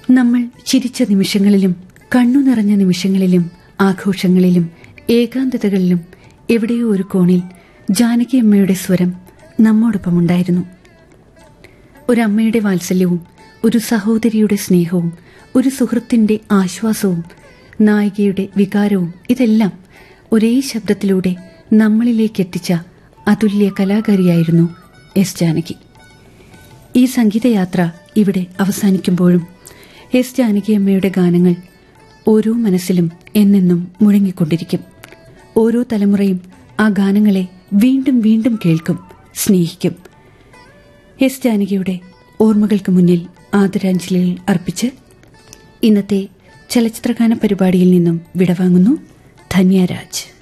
നമ്മൾ ചിരിച്ച നിമിഷങ്ങളിലും കണ്ണു നിറഞ്ഞ നിമിഷങ്ങളിലും ആഘോഷങ്ങളിലും ഏകാന്തതകളിലും എവിടെയോ ഒരു കോണിൽ ജാനകി അമ്മയുടെ സ്വരം നമ്മോടൊപ്പമുണ്ടായിരുന്നു ഒരമ്മയുടെ വാത്സല്യവും ഒരു സഹോദരിയുടെ സ്നേഹവും ഒരു സുഹൃത്തിന്റെ ആശ്വാസവും നായികയുടെ വികാരവും ഇതെല്ലാം ഒരേ ശബ്ദത്തിലൂടെ നമ്മളിലേക്ക് എത്തിച്ച അതുല്യ കലാകാരിയായിരുന്നു എസ് ജാനകി ഈ സംഗീതയാത്ര ഇവിടെ അവസാനിക്കുമ്പോഴും എസ് ജാനകിയമ്മയുടെ ഗാനങ്ങൾ ഓരോ മനസ്സിലും എന്നെന്നും മുഴങ്ങിക്കൊണ്ടിരിക്കും ഓരോ തലമുറയും ആ ഗാനങ്ങളെ വീണ്ടും വീണ്ടും കേൾക്കും സ്നേഹിക്കും എസ് ജാനകിയുടെ ഓർമ്മകൾക്ക് മുന്നിൽ ആദരാഞ്ജലികൾ അർപ്പിച്ച് ഇന്നത്തെ ചലച്ചിത്രഗാന പരിപാടിയിൽ നിന്നും വിടവാങ്ങുന്നു ധന്യരാജ്